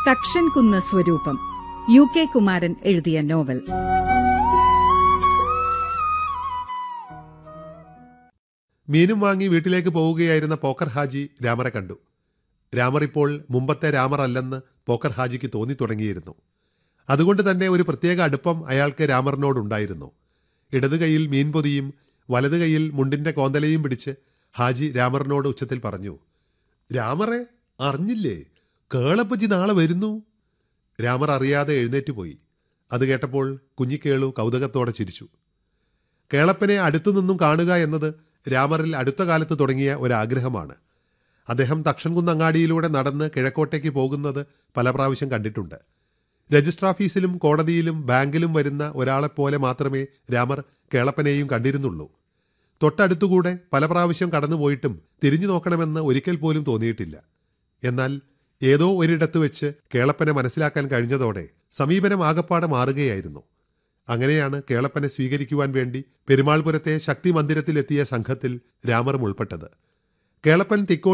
തക്ഷൻ കുന്ന് സ്വരൂപം U K Kumaran എഴുതിയ നോവൽ മീനും വാങ്ങി വീട്ടിലേക്ക് പോവുകയായിരുന്ന പോക്കർ ഹാജി രാമറെ കണ്ടു രാമർ ഇപ്പോൾ മുമ്പത്തെ രാമർ അല്ലെന്ന് പോക്കർ ഹാജിക്ക് തോന്നി തുടങ്ങിയിരുന്നു അതുകൊണ്ട് തന്നെ ഒരു പ്രത്യേക അടുപ്പം അയാൾക്ക് രാമറിനോടുണ്ടായിരുന്നു ഇടത് കൈയിൽ മീൻപൊതിയും വലത് കൈയിൽ മുണ്ടിന്റെ കോന്തലയും പിടിച്ച് ഹാജി രാമറിനോട് ഉച്ചത്തിൽ പറഞ്ഞു രാമറെ അറിഞ്ഞില്ലേ കേളപ്പച്ചി നാളെ വരുന്നു രാമർ അറിയാതെ എഴുന്നേറ്റ് പോയി അത് കേട്ടപ്പോൾ കുഞ്ഞിക്കേളു കൗതുകത്തോടെ ചിരിച്ചു കേളപ്പനെ അടുത്തുനിന്നും കാണുക എന്നത് രാമറിൽ അടുത്ത കാലത്ത് തുടങ്ങിയ ഒരാഗ്രഹമാണ് അദ്ദേഹം തക്ഷൻകുന്ന് അങ്ങാടിയിലൂടെ നടന്ന് കിഴക്കോട്ടേക്ക് പോകുന്നത് പല പ്രാവശ്യം കണ്ടിട്ടുണ്ട് രജിസ്റ്റർ ഓഫീസിലും കോടതിയിലും ബാങ്കിലും വരുന്ന ഒരാളെപ്പോലെ മാത്രമേ രാമർ കേളപ്പനെയും കണ്ടിരുന്നുള്ളൂ തൊട്ടടുത്തുകൂടെ പല പ്രാവശ്യം കടന്നുപോയിട്ടും തിരിഞ്ഞു നോക്കണമെന്ന് ഒരിക്കൽ പോലും തോന്നിയിട്ടില്ല എന്നാൽ ഏതോ ഒരിടത്ത് വെച്ച് കേളപ്പനെ മനസ്സിലാക്കാൻ കഴിഞ്ഞതോടെ സമീപനം ആകപ്പാടെ മാറുകയായിരുന്നു അങ്ങനെയാണ് കേളപ്പനെ സ്വീകരിക്കുവാൻ വേണ്ടി പെരുമാൾപുരത്തെ ശക്തി മന്ദിരത്തിലെത്തിയ സംഘത്തിൽ രാമറും ഉൾപ്പെട്ടത് കേളപ്പൻ തിക്കോടി